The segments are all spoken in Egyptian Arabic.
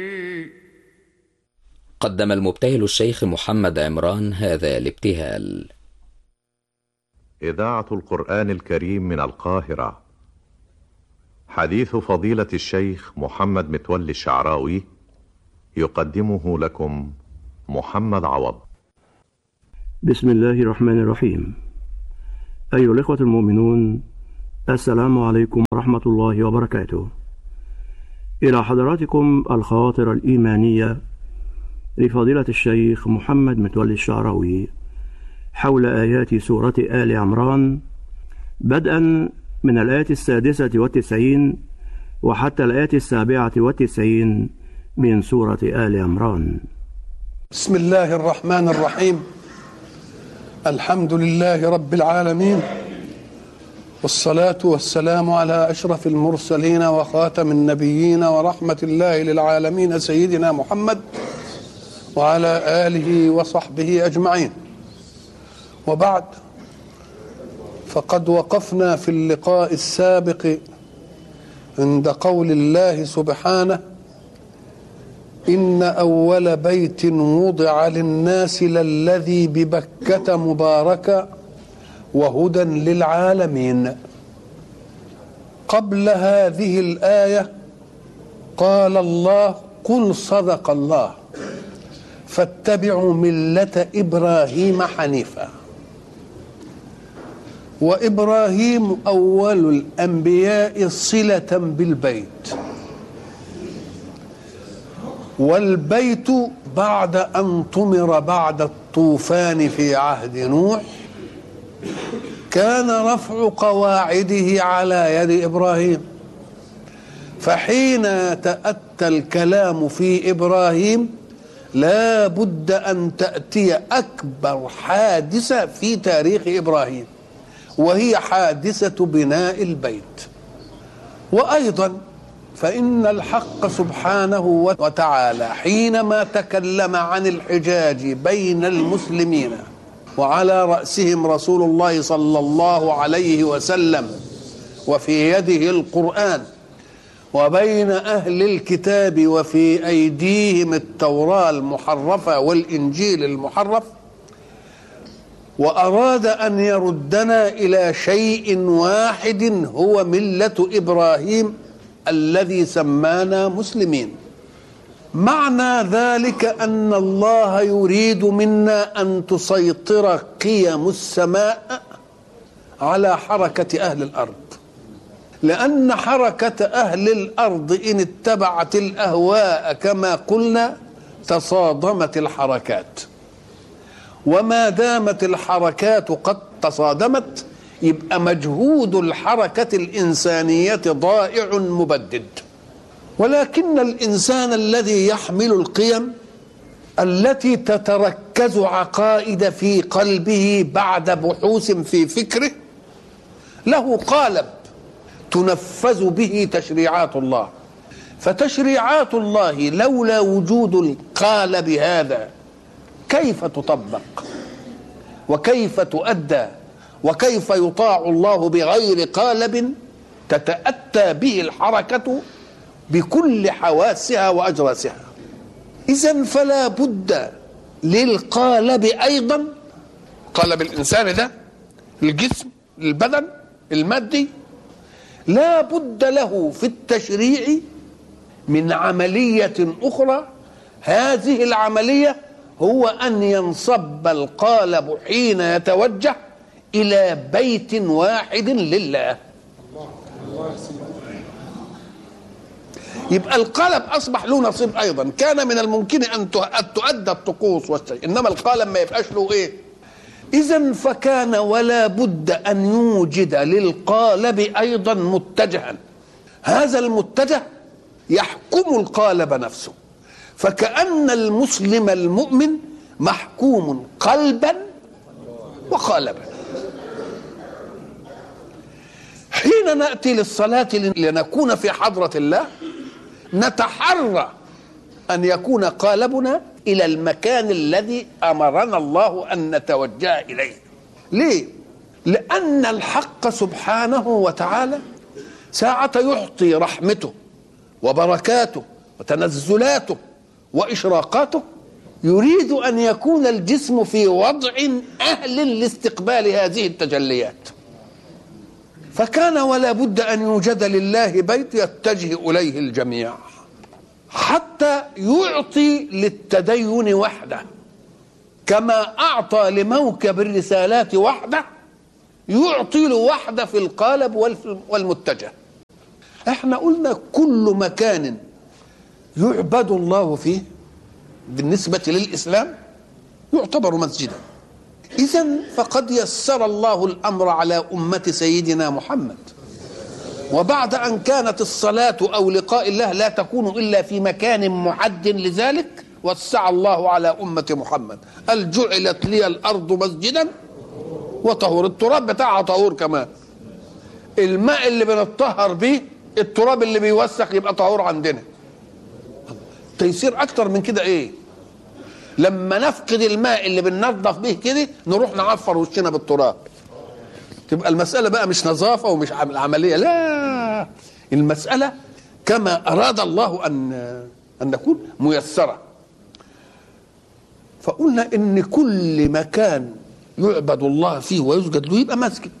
قدم المبتهل الشيخ محمد عمران هذا الابتهال إذاعة القرآن الكريم من القاهرة حديث فضيلة الشيخ محمد متولي الشعراوي يقدمه لكم محمد عوض بسم الله الرحمن الرحيم أيها الإخوة المؤمنون السلام عليكم ورحمة الله وبركاته إلى حضراتكم الخواطر الإيمانية لفضيلة الشيخ محمد متولي الشعراوي حول آيات سورة آل عمران بدءا من الآية السادسة والتسعين وحتى الآية السابعة والتسعين من سورة آل عمران بسم الله الرحمن الرحيم الحمد لله رب العالمين والصلاة والسلام على أشرف المرسلين وخاتم النبيين ورحمة الله للعالمين سيدنا محمد وعلى آله وصحبه أجمعين وبعد فقد وقفنا في اللقاء السابق عند قول الله سبحانه إن أول بيت وضع للناس للذي ببكة مباركا وهدى للعالمين قبل هذه الآية قال الله قل صدق الله فاتبعوا ملة إبراهيم حنيفا وإبراهيم أول الأنبياء صلة بالبيت والبيت بعد أن طمر بعد الطوفان في عهد نوح كان رفع قواعده على يد إبراهيم فحين تأتى الكلام في إبراهيم لا بد أن تأتي أكبر حادثة في تاريخ إبراهيم وهي حادثة بناء البيت وأيضا فإن الحق سبحانه وتعالى حينما تكلم عن الحجاج بين المسلمين وعلى رأسهم رسول الله صلى الله عليه وسلم وفي يده القرآن وبين أهل الكتاب وفي أيديهم التوراة المحرفة والإنجيل المحرف وأراد أن يردنا إلى شيء واحد هو ملة إبراهيم الذي سمانا مسلمين معنى ذلك أن الله يريد منا أن تسيطر قيم السماء على حركة أهل الأرض لأن حركة أهل الأرض إن اتبعت الأهواء كما قلنا تصادمت الحركات وما دامت الحركات قد تصادمت يبقى مجهود الحركة الإنسانية ضائع مبدد ولكن الإنسان الذي يحمل القيم التي تتركز عقائد في قلبه بعد بحوث في فكره له قالب تنفذ به تشريعات الله فتشريعات الله لولا وجود القالب هذا كيف تطبق وكيف تؤدى وكيف يطاع الله بغير قالب تتأتى به الحركة بكل حواسها وأجراسها إذا فلا بد للقالب أيضا قالب الإنسان ده الجسم البدن المادي لا بد له في التشريع من عملية أخرى هذه العملية هو أن ينصب القالب حين يتوجه إلى بيت واحد لله يبقى القلم أصبح له نصيب أيضا كان من الممكن أن تؤدى الطقوس والشيء إنما القلم ما يبقاش له إيه إذا فكان ولا بد أن يوجد للقالب أيضا متجها هذا المتجه يحكم القالب نفسه فكأن المسلم المؤمن محكوم قلبا وقالبا حين نأتي للصلاة لنكون في حضرة الله نتحرى أن يكون قالبنا إلى المكان الذي أمرنا الله أن نتوجه إليه ليه؟ لأن الحق سبحانه وتعالى ساعة يعطي رحمته وبركاته وتنزلاته وإشراقاته يريد أن يكون الجسم في وضع أهل لاستقبال هذه التجليات فكان ولا بد أن يوجد لله بيت يتجه إليه الجميع حتى يعطي للتدين وحده كما أعطى لموكب الرسالات وحده يعطي له وحده في القالب والمتجه احنا قلنا كل مكان يعبد الله فيه بالنسبة للإسلام يعتبر مسجدا إذا فقد يسر الله الأمر على أمة سيدنا محمد وبعد أن كانت الصلاة أو لقاء الله لا تكون إلا في مكان محد لذلك وسع الله على أمة محمد قال جعلت لي الأرض مسجدا وطهور التراب بتاعها طهور كمان الماء اللي بنطهر بيه التراب اللي بيوسخ يبقى طهور عندنا تيسير اكتر من كده ايه لما نفقد الماء اللي بننظف به كده نروح نعفر وشنا بالتراب تبقى المسألة بقى مش نظافة ومش عملية لا المسألة كما أراد الله أن أن نكون ميسرة فقلنا إن كل مكان يعبد الله فيه ويسجد له يبقى مسجد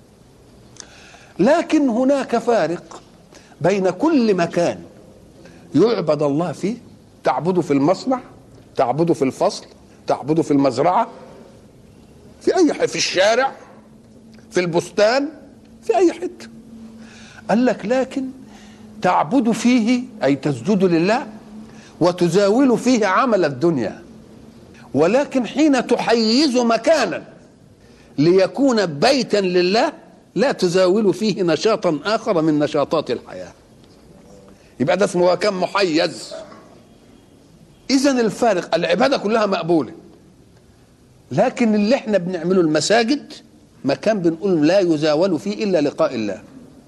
لكن هناك فارق بين كل مكان يعبد الله فيه تعبده في المصنع تعبده في الفصل تعبده في المزرعة في أي حته في الشارع في البستان في أي حتة قال لك لكن تعبد فيه أي تسجد لله وتزاول فيه عمل الدنيا ولكن حين تحيز مكانا ليكون بيتا لله لا تزاول فيه نشاطا آخر من نشاطات الحياة يبقى ده اسمه كم محيز اذا الفارق العباده كلها مقبوله لكن اللي احنا بنعمله المساجد مكان بنقول لا يزاول فيه الا لقاء الله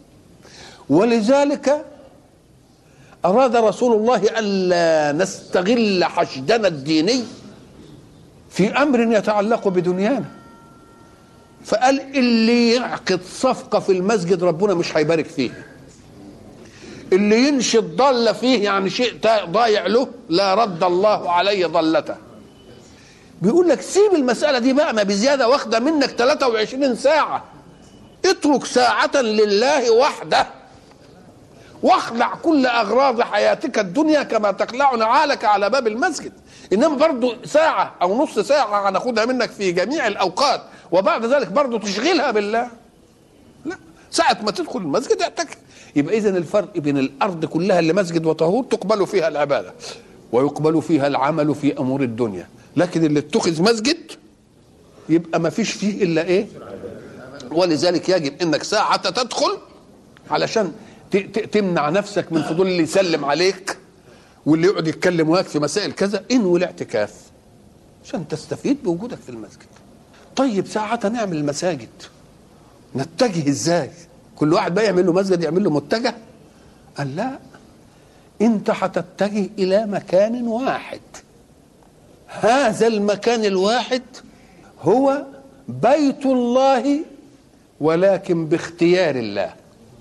ولذلك اراد رسول الله الا نستغل حشدنا الديني في امر يتعلق بدنيانا فقال اللي يعقد صفقه في المسجد ربنا مش هيبارك فيه اللي ينشي الضالة فيه يعني شيء ضايع له لا رد الله عليه ضلته بيقول لك سيب المسألة دي بقى ما بزيادة واخدة منك 23 ساعة اترك ساعة لله وحده واخلع كل أغراض حياتك الدنيا كما تخلع نعالك على باب المسجد إنما برضو ساعة أو نص ساعة هناخدها منك في جميع الأوقات وبعد ذلك برضو تشغلها بالله لا ساعة ما تدخل المسجد اعتكف يبقى اذا الفرق بين الارض كلها اللي مسجد وطهور تقبل فيها العباده ويقبل فيها العمل في امور الدنيا لكن اللي اتخذ مسجد يبقى ما فيش فيه الا ايه ولذلك يجب انك ساعة تدخل علشان تمنع نفسك من فضول اللي يسلم عليك واللي يقعد يتكلم وياك في مسائل كذا انوي الاعتكاف عشان تستفيد بوجودك في المسجد طيب ساعة نعمل المساجد نتجه ازاي كل واحد بقى يعمل له مسجد يعمل له متجه قال لا انت هتتجه الى مكان واحد هذا المكان الواحد هو بيت الله ولكن باختيار الله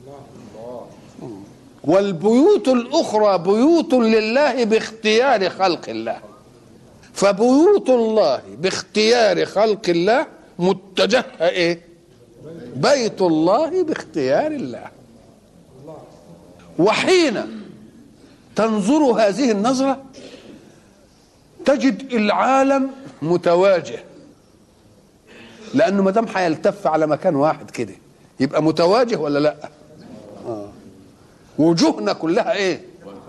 والبيوت الاخرى بيوت لله باختيار خلق الله فبيوت الله باختيار خلق الله متجهه ايه بيت الله باختيار الله وحين تنظر هذه النظرة تجد العالم متواجه لأنه ما دام هيلتف على مكان واحد كده يبقى متواجه ولا لا؟ آه. وجوهنا كلها ايه؟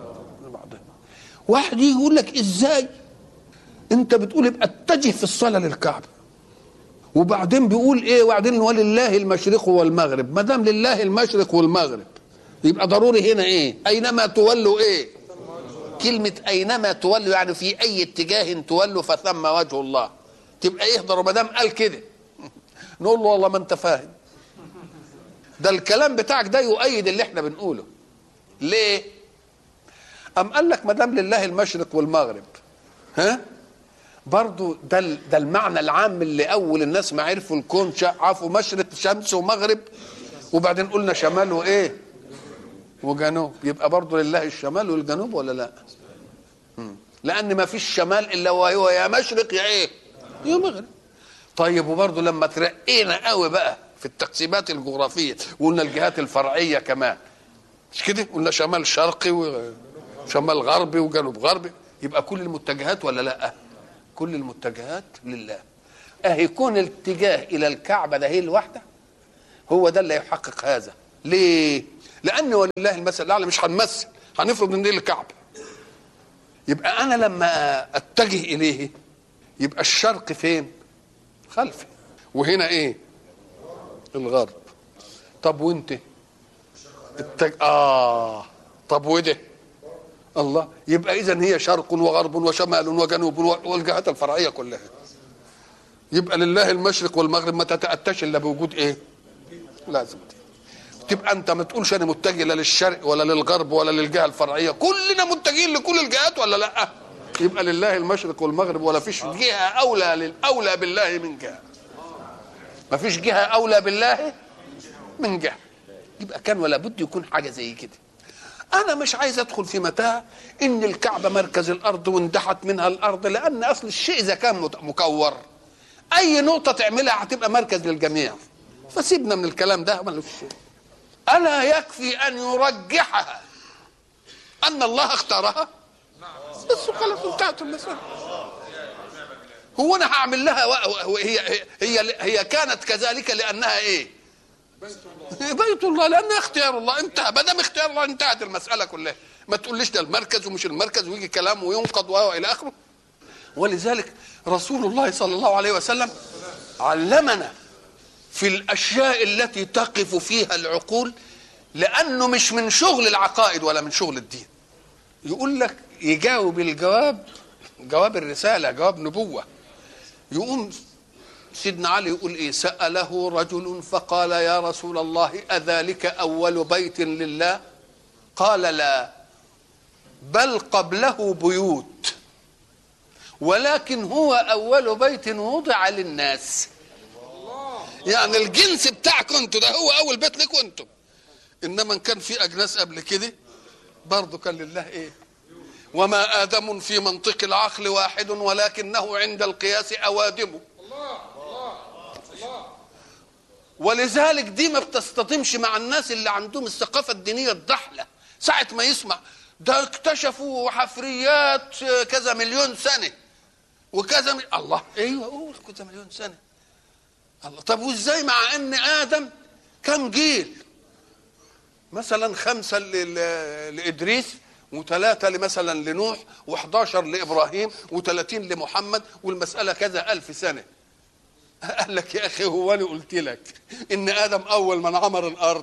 واحد يجي يقول لك ازاي؟ انت بتقول يبقى اتجه في الصلاه للكعبه وبعدين بيقول ايه وبعدين ولله المشرق والمغرب ما دام لله المشرق والمغرب يبقى ضروري هنا ايه اينما تولوا ايه كلمة اينما تولوا يعني في اي اتجاه تولوا فثم وجه الله تبقى ايه ضروري ما دام قال كده نقول له والله ما انت فاهم ده الكلام بتاعك ده يؤيد اللي احنا بنقوله ليه ام قال لك ما دام لله المشرق والمغرب ها برضو ده ده المعنى العام اللي اول الناس ما عرفوا الكون عرفوا مشرق شمس ومغرب وبعدين قلنا شمال وايه وجنوب يبقى برضو لله الشمال والجنوب ولا لا لان ما فيش شمال الا وهو يا مشرق يا ايه يا مغرب طيب وبرضه لما ترقينا قوي بقى في التقسيمات الجغرافيه وقلنا الجهات الفرعيه كمان مش كده قلنا شمال شرقي وشمال غربي وجنوب غربي يبقى كل المتجهات ولا لا كل المتجهات لله اهي كون الاتجاه الى الكعبه ده هي الواحده هو ده اللي يحقق هذا ليه لان ولله المثل الاعلى مش هنمثل هنفرض ان دي الكعبه يبقى انا لما اتجه اليه يبقى الشرق فين خلفي وهنا ايه الغرب طب وانت التج... اه طب وده الله يبقى اذا هي شرق وغرب وشمال وجنوب والجهات الفرعيه كلها يبقى لله المشرق والمغرب ما تتاتاش الا بوجود ايه لازم دي. تبقى انت ما تقولش انا متجه لا للشرق ولا للغرب ولا للجهه الفرعيه كلنا متجهين لكل الجهات ولا لا يبقى لله المشرق والمغرب ولا فيش جهه اولى للاولى بالله من جهه ما فيش جهه اولى بالله من جهه يبقى كان ولا بد يكون حاجه زي كده انا مش عايز ادخل في متاهه ان الكعبه مركز الارض واندحت منها الارض لان اصل الشيء اذا كان مكور اي نقطه تعملها هتبقى مركز للجميع فسيبنا من الكلام ده ملوش الا يكفي ان يرجحها ان الله اختارها بس خلاص انتهت المساله هو انا هعمل لها هي هي هي كانت كذلك لانها ايه بيت الله لانها اختيار الله انتهى ما دام اختيار الله انتهت المساله كلها ما تقوليش ده المركز ومش المركز ويجي كلام وينقض والى اخره ولذلك رسول الله صلى الله عليه وسلم علمنا في الاشياء التي تقف فيها العقول لانه مش من شغل العقائد ولا من شغل الدين يقول لك يجاوب الجواب جواب الرساله جواب نبوه يقوم سيدنا علي يقول ايه ساله رجل فقال يا رسول الله اذلك اول بيت لله قال لا بل قبله بيوت ولكن هو اول بيت وضع للناس يعني الجنس بتاعكم انتوا ده هو اول بيت لكم انتوا انما ان كان في اجناس قبل كده برضه كان لله ايه وما ادم في منطق العقل واحد ولكنه عند القياس اوادم ولذلك دي ما بتصطدمش مع الناس اللي عندهم الثقافه الدينيه الضحله ساعه ما يسمع ده اكتشفوا حفريات كذا مليون سنه وكذا مل... الله ايوه قول كذا مليون سنه الله طب وازاي مع ان ادم كم جيل مثلا خمسه لادريس وثلاثة مثلا لنوح و11 لإبراهيم و30 لمحمد والمسألة كذا ألف سنة قال لك يا أخي هو أنا قلت لك إن آدم أول من عمر الأرض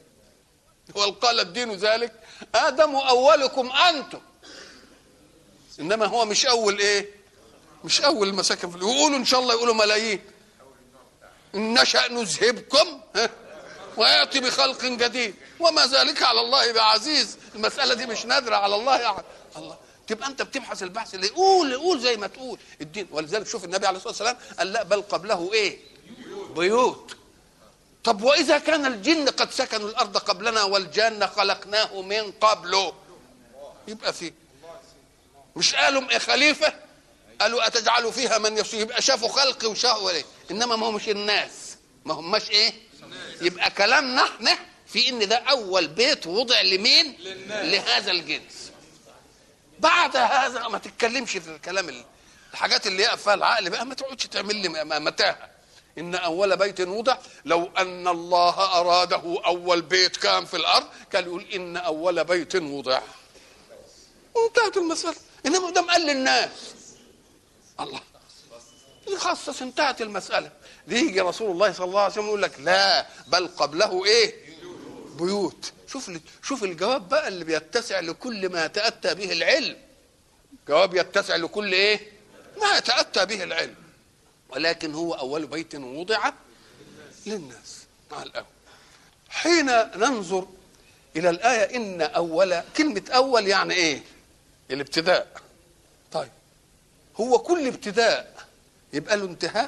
وقال الدين ذلك آدم أولكم أنتم إنما هو مش أول إيه مش أول المساكن في يقولوا إن شاء الله يقولوا ملايين إن نشأ نذهبكم ويأتي بخلق جديد وما ذلك على الله بعزيز المسألة دي مش نادرة على الله يعني الله تبقى أنت بتبحث البحث اللي قول قول زي ما تقول الدين ولذلك شوف النبي عليه الصلاة والسلام قال لا بل قبله إيه بيوت طب وإذا كان الجن قد سكنوا الأرض قبلنا والجان خلقناه من قبله يبقى في مش قالوا إيه خليفة قالوا أتجعلوا فيها من يفسد يبقى شافوا خلق وشافوا إيه إنما ما همش الناس ما هماش إيه يبقى كلامنا احنا في ان ده اول بيت وضع لمين لهذا الجنس بعد هذا ما تتكلمش في الكلام الحاجات اللي يقف فيها العقل بقى ما تقعدش تعمل لي متاهه ان اول بيت وضع لو ان الله اراده اول بيت كان في الارض كان يقول ان اول بيت وضع انتهت المساله انما ده قال للناس الله يخصص انتهت المساله يجي رسول الله صلى الله عليه وسلم يقول لك لا بل قبله ايه بيوت شوف شوف الجواب بقى اللي بيتسع لكل ما يتاتى به العلم جواب يتسع لكل ايه ما يتاتى به العلم ولكن هو اول بيت وضع للناس مع الاول حين ننظر الى الايه ان اول كلمه اول يعني ايه الابتداء طيب هو كل ابتداء يبقى له انتهاء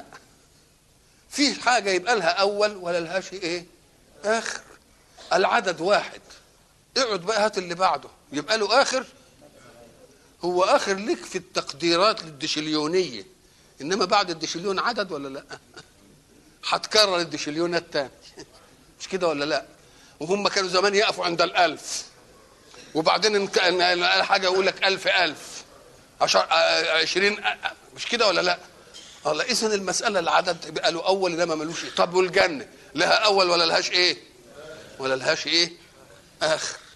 في حاجه يبقى لها اول ولا لهاش ايه اخر العدد واحد اقعد بقى هات اللي بعده يبقى له اخر هو اخر لك في التقديرات للدشليونيه انما بعد الدشليون عدد ولا لا هتكرر الدشليونات تاني مش كده ولا لا وهم كانوا زمان يقفوا عند الألف وبعدين إن كان حاجة يقول لك ألف ألف عشر آه، عشرين آه، آه، مش كده ولا لا الله إذن المسألة العدد يبقى له أول إنما ملوش إيه طب والجنة لها أول ولا لهاش إيه ولا لهاش إيه آخر